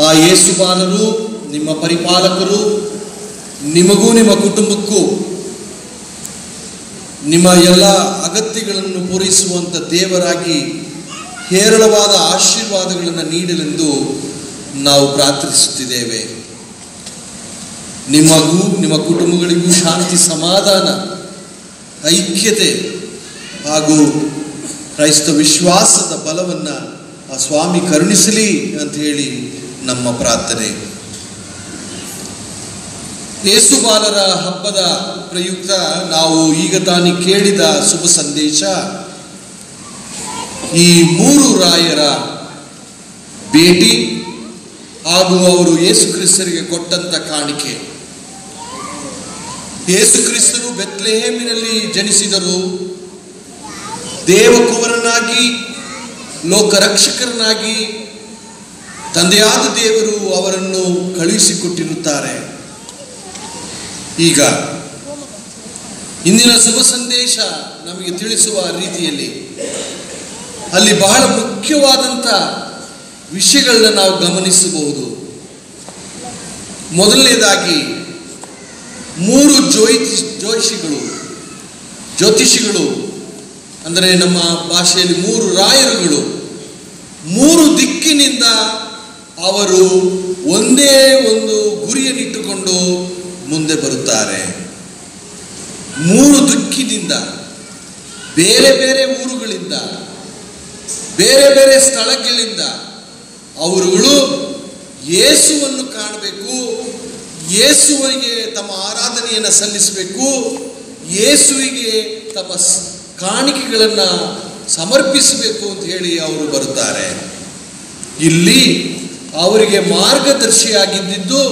ಆ ಯೇಸು ಬಾಲರು ನಿಮ್ಮ ಪರಿಪಾಲಕರು ನಿಮಗೂ ನಿಮ್ಮ ಕುಟುಂಬಕ್ಕೂ ನಿಮ್ಮ ಎಲ್ಲ ಅಗತ್ಯಗಳನ್ನು ಪೂರೈಸುವಂಥ ದೇವರಾಗಿ ಹೇರಳವಾದ ಆಶೀರ್ವಾದಗಳನ್ನು ನೀಡಲೆಂದು ನಾವು ಪ್ರಾರ್ಥಿಸುತ್ತಿದ್ದೇವೆ ನಿಮಗೂ ನಿಮ್ಮ ಕುಟುಂಬಗಳಿಗೂ ಶಾಂತಿ ಸಮಾಧಾನ ಐಕ್ಯತೆ ಹಾಗೂ ಕ್ರೈಸ್ತ ವಿಶ್ವಾಸದ ಬಲವನ್ನು ಆ ಸ್ವಾಮಿ ಕರುಣಿಸಲಿ ಅಂತ ಹೇಳಿ ನಮ್ಮ ಪ್ರಾರ್ಥನೆ ಯೇಸು ಬಾಲರ ಹಬ್ಬದ ಪ್ರಯುಕ್ತ ನಾವು ಈಗ ತಾನೇ ಕೇಳಿದ ಶುಭ ಸಂದೇಶ ಈ ಮೂರು ರಾಯರ ಭೇಟಿ ಹಾಗೂ ಅವರು ಯೇಸು ಕ್ರಿಸ್ತರಿಗೆ ಕೊಟ್ಟಂತ ಕಾಣಿಕೆ ಯೇಸು ಕ್ರಿಸ್ತರು ಬೆತ್ಲೆಹೇಮಿನಲ್ಲಿ ಜನಿಸಿದರು ದೇವಕುವರನಾಗಿ ಲೋಕರಕ್ಷಕರನಾಗಿ ತಂದೆಯಾದ ದೇವರು ಅವರನ್ನು ಕಳುಹಿಸಿಕೊಟ್ಟಿರುತ್ತಾರೆ ಈಗ ಇಂದಿನ ಶುಭ ಸಂದೇಶ ನಮಗೆ ತಿಳಿಸುವ ರೀತಿಯಲ್ಲಿ ಅಲ್ಲಿ ಬಹಳ ಮುಖ್ಯವಾದಂಥ ವಿಷಯಗಳನ್ನ ನಾವು ಗಮನಿಸಬಹುದು ಮೊದಲನೇದಾಗಿ ಮೂರು ಜ್ಯೋತಿ ಜ್ಯೋತಿಷಿಗಳು ಜ್ಯೋತಿಷಿಗಳು ಅಂದರೆ ನಮ್ಮ ಭಾಷೆಯಲ್ಲಿ ಮೂರು ರಾಯರುಗಳು ಮೂರು ದಿಕ್ಕಿನಿಂದ ಅವರು ಒಂದೇ ಒಂದು ಗುರಿಯನ್ನಿಟ್ಟುಕೊಂಡು ಮುಂದೆ ಬರುತ್ತಾರೆ ಮೂರು ದಿಕ್ಕಿನಿಂದ ಬೇರೆ ಬೇರೆ ಊರುಗಳಿಂದ ಬೇರೆ ಬೇರೆ ಸ್ಥಳಗಳಿಂದ ಅವರುಗಳು ಯೇಸುವನ್ನು ಕಾಣಬೇಕು ಯೇಸುವಿಗೆ ತಮ್ಮ ಆರಾಧನೆಯನ್ನು ಸಲ್ಲಿಸಬೇಕು ಯೇಸುವಿಗೆ ತಮ್ಮ ಸ್- ಕಾಣಿಕೆಗಳನ್ನು ಸಮರ್ಪಿಸಬೇಕು ಅಂತ ಹೇಳಿ ಅವರು ಬರುತ್ತಾರೆ ಇಲ್ಲಿ ಅವರಿಗೆ ಮಾರ್ಗದರ್ಶಿಯಾಗಿದ್ದಿದ್ದು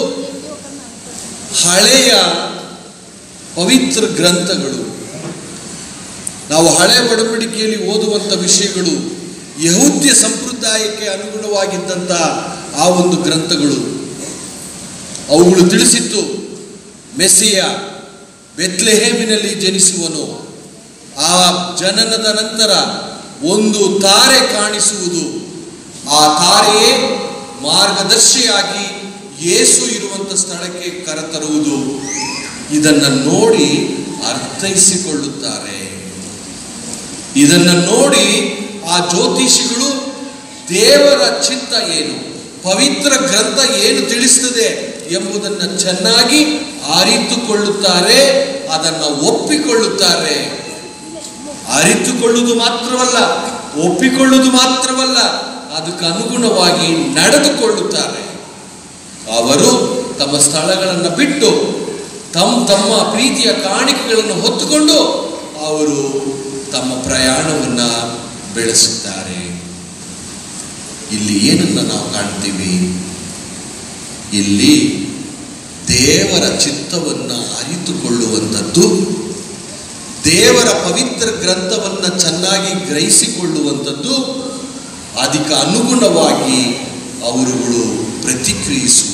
ಹಳೆಯ ಪವಿತ್ರ ಗ್ರಂಥಗಳು ನಾವು ಹಳೆ ಒಡಂಬಡಿಕೆಯಲ್ಲಿ ಓದುವಂಥ ವಿಷಯಗಳು ಯಹೂದ್ಯ ಸಂಪ್ರದಾಯಕ್ಕೆ ಅನುಗುಣವಾಗಿದ್ದಂಥ ಆ ಒಂದು ಗ್ರಂಥಗಳು ಅವುಗಳು ತಿಳಿಸಿತ್ತು ಮೆಸ್ಸಿಯ ಬೆತ್ಲೆಹೇಮಿನಲ್ಲಿ ಜನಿಸುವನು ಆ ಜನನದ ನಂತರ ಒಂದು ತಾರೆ ಕಾಣಿಸುವುದು ಆ ತಾರೆಯೇ ಮಾರ್ಗದರ್ಶಿಯಾಗಿ ಯೇಸು ಇರುವಂಥ ಸ್ಥಳಕ್ಕೆ ಕರೆತರುವುದು ಇದನ್ನು ನೋಡಿ ಅರ್ಥೈಸಿಕೊಳ್ಳುತ್ತಾರೆ ಇದನ್ನು ನೋಡಿ ಆ ಜ್ಯೋತಿಷಿಗಳು ದೇವರ ಚಿತ್ತ ಏನು ಪವಿತ್ರ ಗ್ರಂಥ ಏನು ತಿಳಿಸ್ತದೆ ಎಂಬುದನ್ನು ಚೆನ್ನಾಗಿ ಅರಿತುಕೊಳ್ಳುತ್ತಾರೆ ಅದನ್ನು ಒಪ್ಪಿಕೊಳ್ಳುತ್ತಾರೆ ಅರಿತುಕೊಳ್ಳುವುದು ಮಾತ್ರವಲ್ಲ ಒಪ್ಪಿಕೊಳ್ಳುವುದು ಮಾತ್ರವಲ್ಲ ಅದಕ್ಕೆ ಅನುಗುಣವಾಗಿ ನಡೆದುಕೊಳ್ಳುತ್ತಾರೆ ಅವರು ತಮ್ಮ ಸ್ಥಳಗಳನ್ನು ಬಿಟ್ಟು ತಮ್ಮ ತಮ್ಮ ಪ್ರೀತಿಯ ಕಾಣಿಕೆಗಳನ್ನು ಹೊತ್ತುಕೊಂಡು ಅವರು ತಮ್ಮ ಪ್ರಯಾಣವನ್ನು ಬೆಳೆಸುತ್ತಾರೆ ಇಲ್ಲಿ ಏನನ್ನ ನಾವು ಕಾಣ್ತೀವಿ ಇಲ್ಲಿ ದೇವರ ಚಿತ್ತವನ್ನು ಅರಿತುಕೊಳ್ಳುವಂಥದ್ದು ದೇವರ ಪವಿತ್ರ ಗ್ರಂಥವನ್ನು ಚೆನ್ನಾಗಿ ಗ್ರಹಿಸಿಕೊಳ್ಳುವಂಥದ್ದು ಅದಕ್ಕೆ ಅನುಗುಣವಾಗಿ ಅವರುಗಳು ಪ್ರತಿಕ್ರಿಯಿಸುವುದು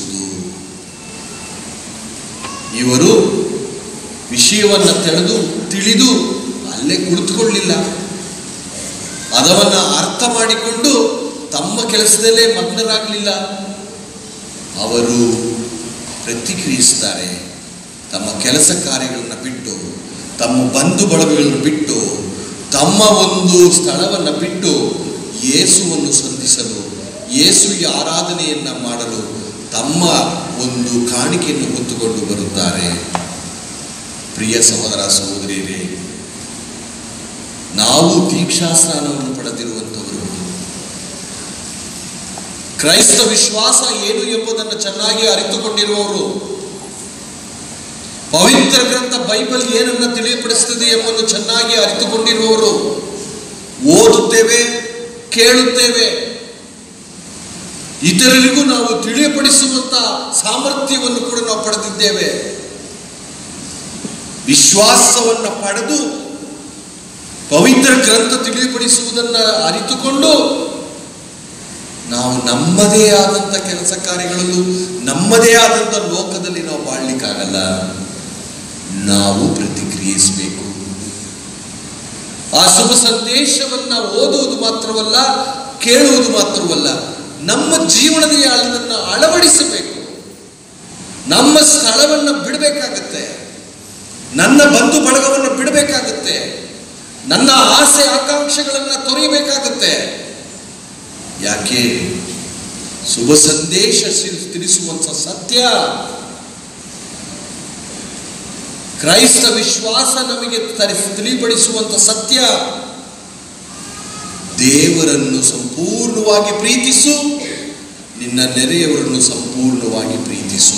ಇವರು ವಿಷಯವನ್ನು ತಿಳಿದು ತಿಳಿದು ಅಲ್ಲೇ ಕುಳಿತುಕೊಳ್ಳಿಲ್ಲ ಅದವನ್ನು ಅರ್ಥ ಮಾಡಿಕೊಂಡು ತಮ್ಮ ಕೆಲಸದಲ್ಲೇ ಮಗ್ನರಾಗಲಿಲ್ಲ ಅವರು ಪ್ರತಿಕ್ರಿಯಿಸ್ತಾರೆ ತಮ್ಮ ಕೆಲಸ ಕಾರ್ಯಗಳನ್ನು ಬಿಟ್ಟು ತಮ್ಮ ಬಂಧು ಬಳಗಗಳನ್ನು ಬಿಟ್ಟು ತಮ್ಮ ಒಂದು ಸ್ಥಳವನ್ನು ಬಿಟ್ಟು ಯೇಸುವನ್ನು ಸಂಧಿಸಲು ಯೇಸುವಿಗೆ ಆರಾಧನೆಯನ್ನು ಮಾಡಲು ತಮ್ಮ ಒಂದು ಕಾಣಿಕೆಯನ್ನು ಹೊತ್ತುಕೊಂಡು ಬರುತ್ತಾರೆ ಪ್ರಿಯ ಸಹೋದರ ಸಹೋದರಿಯರೇ ನಾವು ದೀಕ್ಷಾಸ್ನಾನವನ್ನು ಪಡೆದಿರುವಂಥವರು ಕ್ರೈಸ್ತ ವಿಶ್ವಾಸ ಏನು ಎಂಬುದನ್ನು ಚೆನ್ನಾಗಿ ಅರಿತುಕೊಂಡಿರುವವರು ಪವಿತ್ರ ಗ್ರಂಥ ಬೈಬಲ್ ಏನನ್ನ ತಿಳಿಯಪಡಿಸುತ್ತದೆ ಎಂಬುದನ್ನು ಚೆನ್ನಾಗಿ ಅರಿತುಕೊಂಡಿರುವವರು ಓದುತ್ತೇವೆ ಕೇಳುತ್ತೇವೆ ಇತರರಿಗೂ ನಾವು ತಿಳಿಯಪಡಿಸುವಂತ ಸಾಮರ್ಥ್ಯವನ್ನು ಕೂಡ ನಾವು ಪಡೆದಿದ್ದೇವೆ ವಿಶ್ವಾಸವನ್ನು ಪಡೆದು ಪವಿತ್ರ ಗ್ರಂಥ ತಿಳಿಯಪಡಿಸುವುದನ್ನು ಅರಿತುಕೊಂಡು ನಾವು ನಮ್ಮದೇ ಆದಂಥ ಕೆಲಸ ಕಾರ್ಯಗಳಲ್ಲೂ ನಮ್ಮದೇ ಆದಂಥ ಲೋಕದಲ್ಲಿ ನಾವು ಬಾಳ್ಲಿಕ್ಕಾಗಲ್ಲ ನಾವು ಪ್ರತಿಕ್ರಿಯಿಸಬೇಕು ಆ ಶುಭ ಸಂದೇಶವನ್ನ ಓದುವುದು ಮಾತ್ರವಲ್ಲ ಕೇಳುವುದು ಮಾತ್ರವಲ್ಲ ನಮ್ಮ ಜೀವನದಲ್ಲಿ ಅದನ್ನು ಅಳವಡಿಸಬೇಕು ನಮ್ಮ ಸ್ಥಳವನ್ನು ಬಿಡಬೇಕಾಗತ್ತೆ ನನ್ನ ಬಂಧು ಬಳಗವನ್ನು ಬಿಡಬೇಕಾಗುತ್ತೆ ನನ್ನ ಆಸೆ ಆಕಾಂಕ್ಷೆಗಳನ್ನು ತೊರೆಯಬೇಕಾಗುತ್ತೆ ಯಾಕೆ ಶುಭ ಸಂದೇಶ ಸಿ- ತಿಳಿಸುವಂತ ಸತ್ಯ ಕ್ರೈಸ್ತ ವಿಶ್ವಾಸ ನಮಗೆ ತರಿಸಿ ತಿಳಿಪಡಿಸುವಂತ ಸತ್ಯ ದೇವರನ್ನು ಸಂಪೂರ್ಣವಾಗಿ ಪ್ರೀತಿಸು ನಿನ್ನ ನೆರೆಯವರನ್ನು ಸಂಪೂರ್ಣವಾಗಿ ಪ್ರೀತಿಸು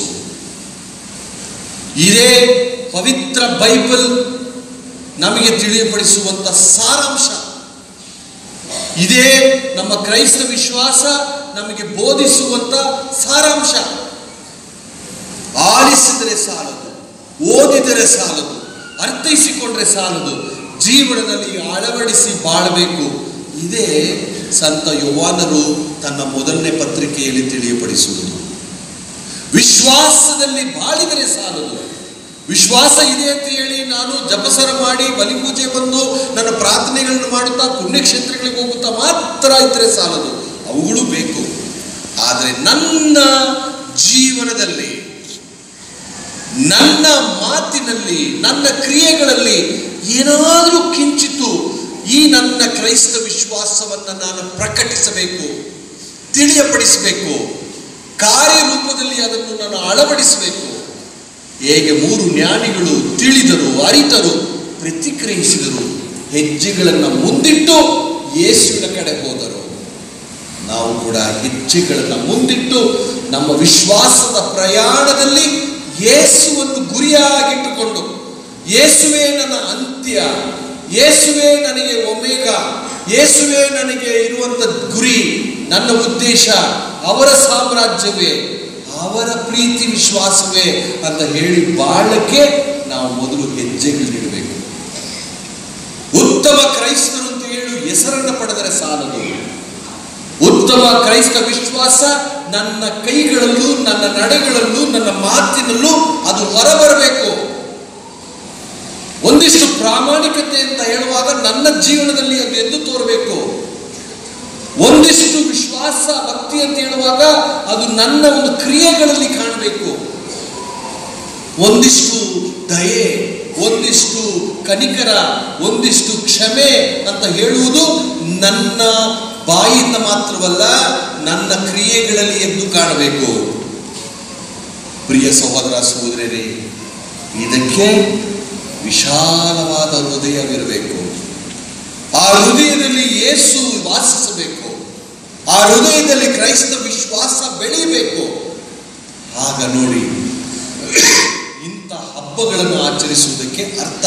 ಇದೇ ಪವಿತ್ರ ಬೈಬಲ್ ನಮಗೆ ತಿಳಿಯಪಡಿಸುವಂತ ಸಾರಾಂಶ ಇದೇ ನಮ್ಮ ಕ್ರೈಸ್ತ ವಿಶ್ವಾಸ ನಮಗೆ ಬೋಧಿಸುವಂತ ಸಾರಾಂಶ ಆಲಿಸಿದರೆ ಸಾಲದು ಓದಿದರೆ ಸಾಲದು ಅರ್ಥೈಸಿಕೊಂಡ್ರೆ ಸಾಲದು ಜೀವನದಲ್ಲಿ ಅಳವಡಿಸಿ ಬಾಳಬೇಕು ಇದೇ ಸಂತ ಯೋವಾನರು ತನ್ನ ಮೊದಲನೇ ಪತ್ರಿಕೆಯಲ್ಲಿ ತಿಳಿಯಪಡಿಸುವುದು ವಿಶ್ವಾಸದಲ್ಲಿ ಬಾಳಿದರೆ ಸಾಲದು ವಿಶ್ವಾಸ ಇದೆ ಅಂತ ಹೇಳಿ ನಾನು ಜಪಸರ ಮಾಡಿ ಬಲಿಪೂಜೆ ಬಂದು ನನ್ನ ಪ್ರಾರ್ಥನೆಗಳನ್ನು ಮಾಡುತ್ತಾ ಪುಣ್ಯಕ್ಷೇತ್ರಗಳಿಗೆ ಹೋಗುತ್ತಾ ಮಾತ್ರ ಇದ್ರೆ ಸಾಲದು ಅವುಗಳು ಬೇಕು ಆದರೆ ನನ್ನ ಜೀವನದಲ್ಲಿ ನನ್ನ ಮಾತಿನಲ್ಲಿ ನನ್ನ ಕ್ರಿಯೆಗಳಲ್ಲಿ ಏನಾದರೂ ಕಿಂಚಿತು ಈ ನನ್ನ ಕ್ರೈಸ್ತ ವಿಶ್ವಾಸವನ್ನು ನಾನು ಪ್ರಕಟಿಸಬೇಕು ತಿಳಿಯಪಡಿಸಬೇಕು ಕಾರ್ಯರೂಪದಲ್ಲಿ ಅದನ್ನು ನಾನು ಅಳವಡಿಸಬೇಕು ಹೇಗೆ ಮೂರು ಜ್ಞಾನಿಗಳು ತಿಳಿದರು ಅರಿತರು ಪ್ರತಿಕ್ರಿಯಿಸಿದರು ಹೆಜ್ಜೆಗಳನ್ನು ಮುಂದಿಟ್ಟು ಯೇಸುವಿನ ಕಡೆ ಹೋದರು ನಾವು ಕೂಡ ಹೆಜ್ಜೆಗಳನ್ನು ಮುಂದಿಟ್ಟು ನಮ್ಮ ವಿಶ್ವಾಸದ ಪ್ರಯಾಣದಲ್ಲಿ ಯೇಸುವನ್ನು ಗುರಿಯಾಗಿಟ್ಟುಕೊಂಡು ಯೇಸುವೇ ನನ್ನ ಅಂತ್ಯ ಯೇಸುವೇ ನನಗೆ ಒಮೇಗ ಯೇಸುವೇ ನನಗೆ ಇರುವಂತ ಗುರಿ ನನ್ನ ಉದ್ದೇಶ ಅವರ ಸಾಮ್ರಾಜ್ಯವೇ ಅವರ ಪ್ರೀತಿ ವಿಶ್ವಾಸವೇ ಅಂತ ಹೇಳಿ ಬಾಳಕ್ಕೆ ನಾವು ಮೊದಲು ಹೆಜ್ಜೆಗಳಿಡಬೇಕು ಉತ್ತಮ ಕ್ರೈಸ್ತರು ಅಂತ ಹೇಳಿ ಹೆಸರನ್ನು ಪಡೆದರೆ ಸಾಲದು ಉತ್ತಮ ಕ್ರೈಸ್ತ ವಿಶ್ವಾಸ ನನ್ನ ಕೈಗಳಲ್ಲೂ ನನ್ನ ನಡೆಗಳಲ್ಲೂ ನನ್ನ ಮಾತಿನಲ್ಲೂ ಅದು ಹೊರಬರಬೇಕು ಒಂದಿಷ್ಟು ಪ್ರಾಮಾಣಿಕತೆ ಅಂತ ಹೇಳುವಾಗ ನನ್ನ ಜೀವನದಲ್ಲಿ ಅದು ಎದ್ದು ತೋರಬೇಕು ಒಂದಿಷ್ಟು ವಿಶ್ವಾಸ ಭಕ್ತಿ ಅಂತ ಹೇಳುವಾಗ ಅದು ನನ್ನ ಒಂದು ಕ್ರಿಯೆಗಳಲ್ಲಿ ಕಾಣಬೇಕು ಒಂದಿಷ್ಟು ದಯೆ ಒಂದಿಷ್ಟು ಕನಿಕರ ಒಂದಿಷ್ಟು ಕ್ಷಮೆ ಅಂತ ಹೇಳುವುದು ನನ್ನ ಬಾಯಿಂದ ಮಾತ್ರವಲ್ಲ ನನ್ನ ಕ್ರಿಯೆಗಳಲ್ಲಿ ಎದ್ದು ಕಾಣಬೇಕು ಪ್ರಿಯ ಸಹೋದರ ಸಹೋದರರೇ ಇದಕ್ಕೆ ವಿಶಾಲವಾದ ಹೃದಯವಿರಬೇಕು ಆ ಹೃದಯದಲ್ಲಿ ಯೇಸು ವಾಸಿಸಬೇಕು ಆ ಹೃದಯದಲ್ಲಿ ಕ್ರೈಸ್ತ ವಿಶ್ವಾಸ ಬೆಳೆಯಬೇಕು ಆಗ ನೋಡಿ ಇಂಥ ಹಬ್ಬಗಳನ್ನು ಆಚರಿಸುವುದಕ್ಕೆ ಅರ್ಥ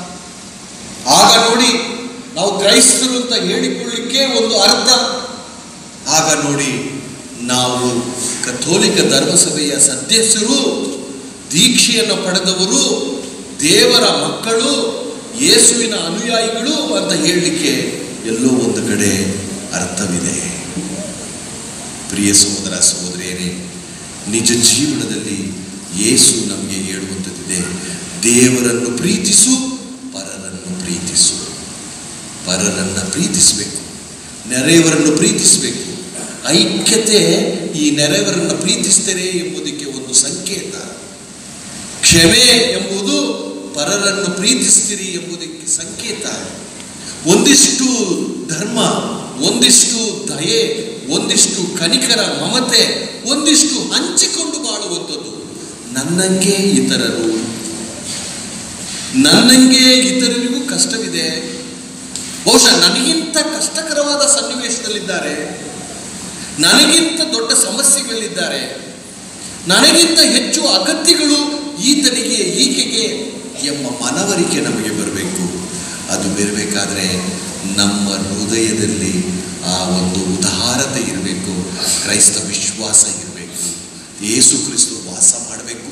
ಆಗ ನೋಡಿ ನಾವು ಕ್ರೈಸ್ತರು ಅಂತ ಹೇಳಿಕೊಳ್ಳಿಕ್ಕೆ ಒಂದು ಅರ್ಥ ಆಗ ನೋಡಿ ನಾವು ಕಥೋಲಿಕ ಧರ್ಮಸಭೆಯ ಸದಸ್ಯರು ದೀಕ್ಷೆಯನ್ನು ಪಡೆದವರು ದೇವರ ಮಕ್ಕಳು ಯೇಸುವಿನ ಅನುಯಾಯಿಗಳು ಅಂತ ಹೇಳಲಿಕ್ಕೆ ಎಲ್ಲೋ ಒಂದು ಕಡೆ ಅರ್ಥವಿದೆ ಪ್ರಿಯ ಸಹೋದರ ಸಹೋದರಿಯರೇ ನಿಜ ಜೀವನದಲ್ಲಿ ಯೇಸು ನಮಗೆ ಹೇಳುವಂಥದ್ದಿದೆ ದೇವರನ್ನು ಪ್ರೀತಿಸು ಪರರನ್ನು ಪ್ರೀತಿಸು ಪರರನ್ನು ಪ್ರೀತಿಸಬೇಕು ನೆರೆಯವರನ್ನು ಪ್ರೀತಿಸಬೇಕು ಐಕ್ಯತೆ ಈ ನೆರೆಯವರನ್ನು ಪ್ರೀತಿಸ್ತೇನೆ ಎಂಬುದಕ್ಕೆ ಒಂದು ಸಂಕೇತ ಕ್ಷಮೆ ಎಂಬುದು ಪರರನ್ನು ಪ್ರೀತಿಸ್ತೀರಿ ಎಂಬುದಕ್ಕೆ ಸಂಕೇತ ಒಂದಿಷ್ಟು ಧರ್ಮ ಒಂದಿಷ್ಟು ದಯೆ ಒಂದಿಷ್ಟು ಕನಿಕರ ಮಮತೆ ಒಂದಿಷ್ಟು ಹಂಚಿಕೊಂಡು ಬಾಳುವಂಥದ್ದು ನನ್ನಂಗೆ ಇತರರು ನನ್ನಂಗೆ ಇತರರಿಗೂ ಕಷ್ಟವಿದೆ ಬಹುಶಃ ನನಗಿಂತ ಕಷ್ಟಕರವಾದ ಸನ್ನಿವೇಶದಲ್ಲಿದ್ದಾರೆ ನನಗಿಂತ ದೊಡ್ಡ ಸಮಸ್ಯೆಗಳಿದ್ದಾರೆ ನನಗಿಂತ ಹೆಚ್ಚು ಅಗತ್ಯಗಳು ಈತನಿಗೆ ಈಕೆಗೆ ಎಂಬ ಮನವರಿಕೆ ನಮಗೆ ಬರಬೇಕು ಅದು ಬರಬೇಕಾದ್ರೆ ನಮ್ಮ ಹೃದಯದಲ್ಲಿ ಆ ಒಂದು ಉದಾರತೆ ಇರಬೇಕು ಕ್ರೈಸ್ತ ವಿಶ್ವಾಸ ಇರಬೇಕು ಯೇಸು ಕ್ರಿಸ್ತು ವಾಸ ಮಾಡಬೇಕು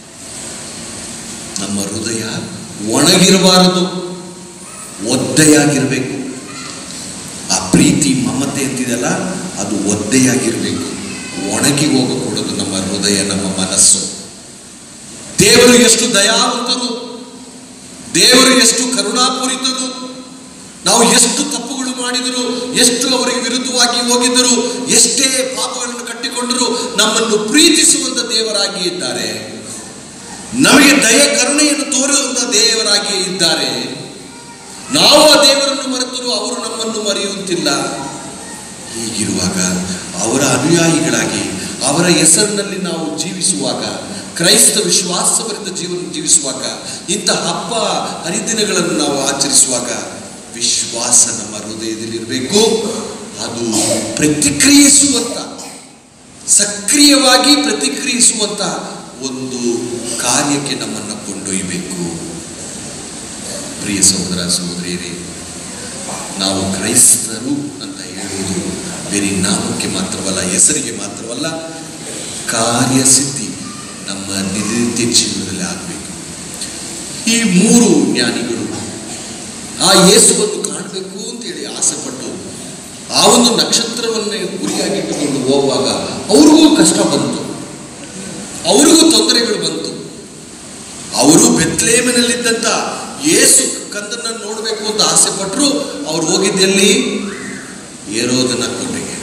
ನಮ್ಮ ಹೃದಯ ಒಣಗಿರಬಾರದು ಒದ್ದೆಯಾಗಿರಬೇಕು ಆ ಪ್ರೀತಿ ಮಮತೆ ಅಂತಿದೆಯಲ್ಲ ಅದು ಒದ್ದೆಯಾಗಿರಬೇಕು ಒಣಗಿ ಹೋಗಕೂಡದು ನಮ್ಮ ಹೃದಯ ನಮ್ಮ ಮನಸ್ಸು ದೇವರು ಎಷ್ಟು ದಯಾವಂತರು ದೇವರು ಎಷ್ಟು ಕರುಣಾಪೂರಿತರು ನಾವು ಎಷ್ಟು ತಪ್ಪುಗಳು ಮಾಡಿದರು ಎಷ್ಟು ಅವರಿಗೆ ವಿರುದ್ಧವಾಗಿ ಹೋಗಿದ್ದರು ಎಷ್ಟೇ ಪಾಪಗಳು ಒಪ್ಪಿಕೊಂಡರೂ ನಮ್ಮನ್ನು ಪ್ರೀತಿಸುವಂತ ದೇವರಾಗಿ ಇದ್ದಾರೆ ನಮಗೆ ದಯ ಕರುಣೆಯನ್ನು ತೋರುವಂತ ದೇವರಾಗಿ ಇದ್ದಾರೆ ನಾವು ಆ ದೇವರನ್ನು ಮರೆತರೂ ಅವರು ನಮ್ಮನ್ನು ಮರೆಯುವಂತಿಲ್ಲ ಹೀಗಿರುವಾಗ ಅವರ ಅನುಯಾಯಿಗಳಾಗಿ ಅವರ ಹೆಸರಿನಲ್ಲಿ ನಾವು ಜೀವಿಸುವಾಗ ಕ್ರೈಸ್ತ ವಿಶ್ವಾಸಭರಿತ ಜೀವನ ಜೀವಿಸುವಾಗ ಇಂಥ ಹಬ್ಬ ಹರಿದಿನಗಳನ್ನು ನಾವು ಆಚರಿಸುವಾಗ ವಿಶ್ವಾಸ ನಮ್ಮ ಹೃದಯದಲ್ಲಿರಬೇಕು ಅದು ಪ್ರತಿಕ್ರಿಯಿಸುವಂತ ಸಕ್ರಿಯವಾಗಿ ಪ್ರತಿಕ್ರಿಯಿಸುವಂತ ಒಂದು ಕಾರ್ಯಕ್ಕೆ ನಮ್ಮನ್ನು ಕೊಂಡೊಯ್ಯಬೇಕು ಪ್ರಿಯ ಸಹೋದರ ಸಹೋದರಿಯರೇ ನಾವು ಕ್ರೈಸ್ತರು ಅಂತ ಹೇಳುವುದು ಬೇರೆ ನಾಮಕ್ಕೆ ಮಾತ್ರವಲ್ಲ ಹೆಸರಿಗೆ ಮಾತ್ರವಲ್ಲ ಕಾರ್ಯಸಿದ್ಧಿ ನಮ್ಮ ನಿತ್ಯ ಜೀವನದಲ್ಲಿ ಆಗಬೇಕು ಈ ಮೂರು ಜ್ಞಾನಿಗಳು ಆ ಯೇಸುವನ್ನು ಕಾಣಬೇಕು ಅಂತೇಳಿ ಆಸೆಪಟ್ಟು ಆ ಒಂದು ನಕ್ಷತ್ರವನ್ನೇ ಗುರಿಯಾಗಿಟ್ಟುಕೊಂಡು ಹೋಗುವಾಗ ಅವ್ರಿಗೂ ಕಷ್ಟ ಬಂತು ಅವ್ರಿಗೂ ತೊಂದರೆಗಳು ಬಂತು ಅವರು ಬೆತ್ಲೇಮಿನಲ್ಲಿದ್ದಂಥ ಯೇಸು ಕಂದನ್ನ ನೋಡಬೇಕು ಅಂತ ಆಸೆ ಪಟ್ಟರು ಅವ್ರು ಹೋಗಿದ್ದೆಲ್ಲಿ ಏರೋದನ್ನ ಕೊನೆಗೆ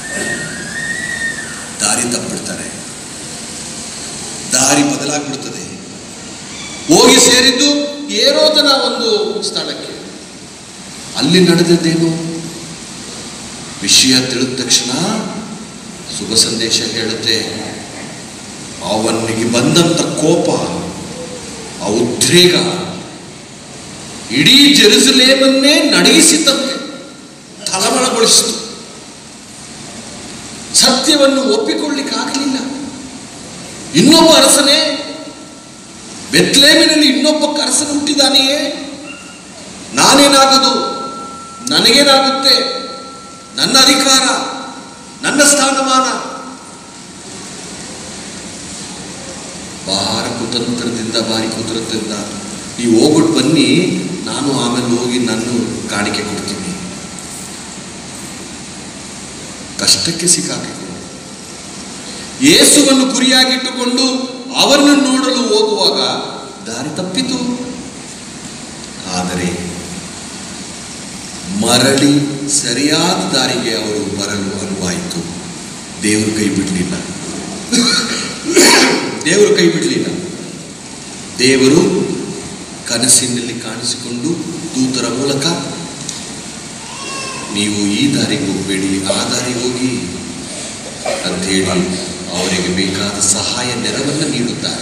ದಾರಿ ತಪ್ಪಿಡ್ತಾರೆ ದಾರಿ ಬದಲಾಗ್ಬಿಡ್ತದೆ ಹೋಗಿ ಸೇರಿದ್ದು ಏರೋದನ ಒಂದು ಸ್ಥಳಕ್ಕೆ ಅಲ್ಲಿ ನಡೆದದ್ದೇನು ವಿಷಯ ತಿಳಿದ ತಕ್ಷಣ ಶುಭ ಸಂದೇಶ ಹೇಳುತ್ತೆ ಅವನಿಗೆ ಬಂದಂತ ಕೋಪ ಆ ಉದ್ರೇಗ ಇಡೀ ಜೆರುಸಲೇಮನ್ನೇ ನಡಗಿಸಿತಂತೆ ತಳಮಳಗೊಳಿಸಿತು ಸತ್ಯವನ್ನು ಒಪ್ಪಿಕೊಳ್ಳಿಕ್ಕಾಗಲಿಲ್ಲ ಇನ್ನೊಬ್ಬ ಅರಸನೇ ಬೆತ್ಲೇಮಿನಲ್ಲಿ ಇನ್ನೊಬ್ಬ ಅರಸನು ಹುಟ್ಟಿದಾನೆಯೇ ನಾನೇನಾಗದು ನನಗೇನಾಗುತ್ತೆ ನನ್ನ ಅಧಿಕಾರ ನನ್ನ ಸ್ಥಾನಮಾನ ಬಾರ ಕುತಂತ್ರದಿಂದ ಬಾರಿ ಕುತಂತ್ರದಿಂದ ನೀವು ಹೋಗ್ಬಿಟ್ಟು ಬನ್ನಿ ನಾನು ಆಮೇಲೆ ಹೋಗಿ ನಾನು ಕಾಣಿಕೆ ಕೊಡ್ತೀನಿ ಕಷ್ಟಕ್ಕೆ ಸಿಕ್ಕಾಕಿಕೊಂಡು ಯೇಸುವನ್ನು ಗುರಿಯಾಗಿಟ್ಟುಕೊಂಡು ಅವರನ್ನು ನೋಡಲು ಹೋಗುವಾಗ ದಾರಿ ತಪ್ಪಿತು ಆದರೆ ಮರಳಿ ಸರಿಯಾದ ದಾರಿಗೆ ಅವರು ಬರಲು ಅನುವಾಯಿತು ದೇವರು ಕೈ ಬಿಡಲಿಲ್ಲ ದೇವರು ಕೈ ಬಿಡಲಿಲ್ಲ ದೇವರು ಕನಸಿನಲ್ಲಿ ಕಾಣಿಸಿಕೊಂಡು ದೂತರ ಮೂಲಕ ನೀವು ಈ ದಾರಿಗೆ ಹೋಗಬೇಡಿ ಆ ದಾರಿಗೆ ಹೋಗಿ ಅಂತ ಹೇಳಿ ಅವರಿಗೆ ಬೇಕಾದ ಸಹಾಯ ನೆರವನ್ನು ನೀಡುತ್ತಾರೆ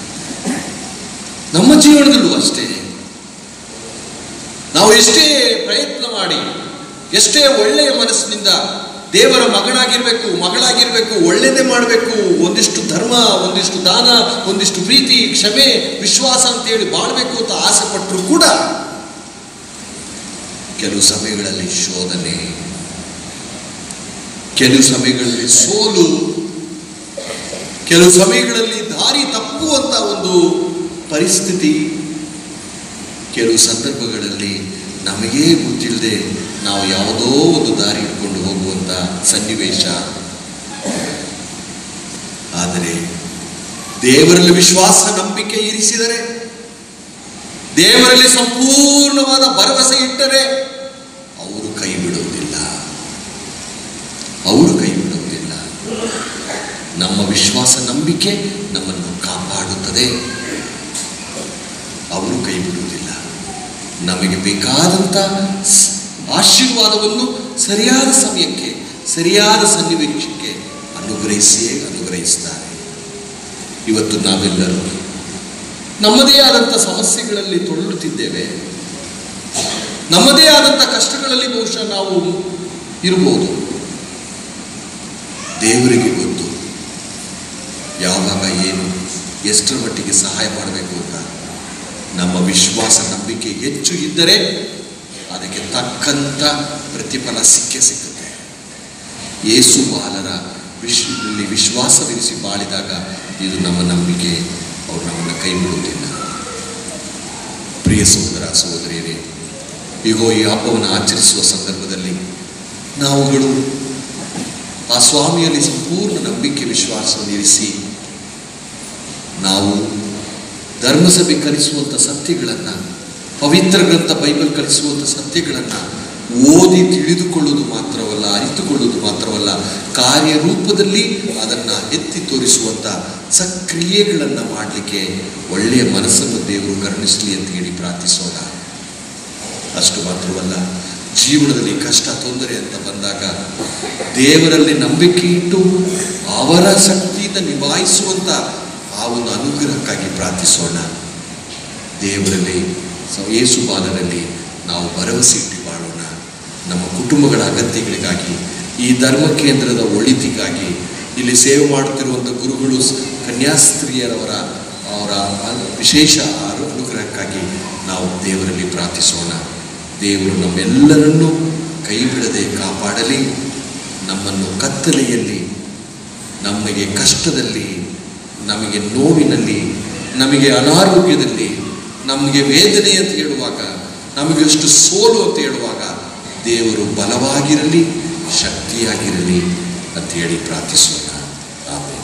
ನಮ್ಮ ಜೀವನದಲ್ಲೂ ಅಷ್ಟೇ ನಾವು ಎಷ್ಟೇ ಪ್ರಯತ್ನ ಮಾಡಿ ಎಷ್ಟೇ ಒಳ್ಳೆಯ ಮನಸ್ಸಿನಿಂದ ದೇವರ ಮಗನಾಗಿರ್ಬೇಕು ಮಗಳಾಗಿರ್ಬೇಕು ಒಳ್ಳೆಯದೇ ಮಾಡಬೇಕು ಒಂದಿಷ್ಟು ಧರ್ಮ ಒಂದಿಷ್ಟು ದಾನ ಒಂದಿಷ್ಟು ಪ್ರೀತಿ ಕ್ಷಮೆ ವಿಶ್ವಾಸ ಅಂತೇಳಿ ಬಾಳ್ಬೇಕು ಅಂತ ಆಸೆ ಪಟ್ಟರು ಕೂಡ ಕೆಲವು ಸಮಯಗಳಲ್ಲಿ ಶೋಧನೆ ಕೆಲವು ಸಮಯಗಳಲ್ಲಿ ಸೋಲು ಕೆಲವು ಸಮಯಗಳಲ್ಲಿ ದಾರಿ ತಪ್ಪುವಂತ ಒಂದು ಪರಿಸ್ಥಿತಿ ಕೆಲವು ಸಂದರ್ಭಗಳಲ್ಲಿ ನಮಗೇ ಗೊತ್ತಿಲ್ಲದೆ ನಾವು ಯಾವುದೋ ಒಂದು ದಾರಿ ಇಟ್ಕೊಂಡು ಹೋಗುವಂತ ಸನ್ನಿವೇಶ ಆದರೆ ದೇವರಲ್ಲಿ ವಿಶ್ವಾಸ ನಂಬಿಕೆ ಇರಿಸಿದರೆ ದೇವರಲ್ಲಿ ಸಂಪೂರ್ಣವಾದ ಭರವಸೆ ಇಟ್ಟರೆ ಅವರು ಕೈ ಬಿಡುವುದಿಲ್ಲ ಅವರು ಕೈ ಬಿಡುವುದಿಲ್ಲ ನಮ್ಮ ವಿಶ್ವಾಸ ನಂಬಿಕೆ ನಮ್ಮನ್ನು ಕಾಪಾಡುತ್ತದೆ ಅವರು ಕೈ ಬಿಡುವುದಿಲ್ಲ ನಮಗೆ ಬೇಕಾದಂಥ ಸ್- ಆಶೀರ್ವಾದವನ್ನು ಸರಿಯಾದ ಸಮಯಕ್ಕೆ ಸರಿಯಾದ ಸನ್ನಿವೇಶಕ್ಕೆ ಅನುಗ್ರಹಿಸಿಯೇ ಅನುಗ್ರಹಿಸ್ತಾರೆ ಇವತ್ತು ನಾವೆಲ್ಲರೂ ನಮ್ಮದೇ ಆದಂಥ ಸಮಸ್ಯೆಗಳಲ್ಲಿ ತೊಳ್ಳುತ್ತಿದ್ದೇವೆ ನಮ್ಮದೇ ಆದಂಥ ಕಷ್ಟಗಳಲ್ಲಿ ಬಹುಶಃ ನಾವು ಇರಬಹುದು ದೇವರಿಗೆ ಗೊತ್ತು ಯಾವಾಗ ಏನು ಎಷ್ಟರ ಮಟ್ಟಿಗೆ ಸಹಾಯ ಮಾಡಬೇಕು ಅಂತ ನಮ್ಮ ವಿಶ್ವಾಸ ನಂಬಿಕೆ ಹೆಚ್ಚು ಇದ್ದರೆ ಅದಕ್ಕೆ ತಕ್ಕಂಥ ಪ್ರತಿಫಲ ಸಿಕ್ಕೇ ಸಿಗುತ್ತೆ ಯೇಸು ಬಾಲರ ವಿಶ್ವದಲ್ಲಿ ವಿಶ್ವಾಸವಿರಿಸಿ ಬಾಳಿದಾಗ ಇದು ನಮ್ಮ ನಂಬಿಕೆ ಅವರು ನಮ್ಮನ್ನು ಕೈ ಬಿಡುವುದಿಲ್ಲ ಪ್ರಿಯ ಸಹೋದರ ಸಹೋದರಿಯರೇ ಈಗೋ ಈ ಹಬ್ಬವನ್ನು ಆಚರಿಸುವ ಸಂದರ್ಭದಲ್ಲಿ ನಾವುಗಳು ಆ ಸ್ವಾಮಿಯಲ್ಲಿ ಸಂಪೂರ್ಣ ನಂಬಿಕೆ ವಿಶ್ವಾಸವನ್ನು ಇರಿಸಿ ನಾವು ಧರ್ಮಸಭೆ ಕಲಿಸುವಂಥ ಸತ್ಯಗಳನ್ನು ಪವಿತ್ರ ಗ್ರಂಥ ಬೈಬಲ್ ಕಲಿಸುವಂಥ ಸತ್ಯಗಳನ್ನು ಓದಿ ತಿಳಿದುಕೊಳ್ಳುವುದು ಮಾತ್ರವಲ್ಲ ಅರಿತುಕೊಳ್ಳುವುದು ಮಾತ್ರವಲ್ಲ ಕಾರ್ಯರೂಪದಲ್ಲಿ ಅದನ್ನು ಎತ್ತಿ ತೋರಿಸುವಂಥ ಸಕ್ರಿಯೆಗಳನ್ನು ಮಾಡಲಿಕ್ಕೆ ಒಳ್ಳೆಯ ಮನಸ್ಸನ್ನು ದೇವರು ಕರುಣಿಸಲಿ ಅಂತ ಹೇಳಿ ಪ್ರಾರ್ಥಿಸೋಣ ಅಷ್ಟು ಮಾತ್ರವಲ್ಲ ಜೀವನದಲ್ಲಿ ಕಷ್ಟ ತೊಂದರೆ ಅಂತ ಬಂದಾಗ ದೇವರಲ್ಲಿ ನಂಬಿಕೆ ಇಟ್ಟು ಅವರ ಶಕ್ತಿಯಿಂದ ನಿಭಾಯಿಸುವಂಥ ಆ ಒಂದು ಅನುಗ್ರಹಕ್ಕಾಗಿ ಪ್ರಾರ್ಥಿಸೋಣ ದೇವರಲ್ಲಿ ಸ- ಯೇಸು ಬಾಲನಲ್ಲಿ ನಾವು ಭರವಸೆ ಇಟ್ಟು ಬಾಳೋಣ ನಮ್ಮ ಕುಟುಂಬಗಳ ಅಗತ್ಯಗಳಿಗಾಗಿ ಈ ಧರ್ಮ ಕೇಂದ್ರದ ಒಳಿತಿಗಾಗಿ ಇಲ್ಲಿ ಸೇವೆ ಮಾಡುತ್ತಿರುವಂಥ ಗುರುಗಳು ಸ್- ಕನ್ಯಾಸ್ತ್ರೀಯರವರ ಅವರ ಅನ್- ವಿಶೇಷ ಅನು- ಅನುಗ್ರಹಕ್ಕಾಗಿ ನಾವು ದೇವರಲ್ಲಿ ಪ್ರಾರ್ಥಿಸೋಣ ದೇವರು ನಮ್ಮೆಲ್ಲರನ್ನೂ ಕೈ ಬಿಡದೆ ಕಾಪಾಡಲಿ ನಮ್ಮನ್ನು ಕತ್ತಲೆಯಲ್ಲಿ ನಮಗೆ ಕಷ್ಟದಲ್ಲಿ ನಮಗೆ ನೋವಿನಲ್ಲಿ ನಮಗೆ ಅನಾರೋಗ್ಯದಲ್ಲಿ ನಮಗೆ ವೇದನೆ ಅಂತ ಹೇಳುವಾಗ ನಮಗೆ ಅಷ್ಟು ಸೋಲು ಅಂತ ಹೇಳುವಾಗ ದೇವರು ಬಲವಾಗಿರಲಿ ಶಕ್ತಿಯಾಗಿರಲಿ ಅಂತ ಹೇಳಿ ಪ್ರಾರ್ಥಿಸೋಣ ಆಮೇಲೆ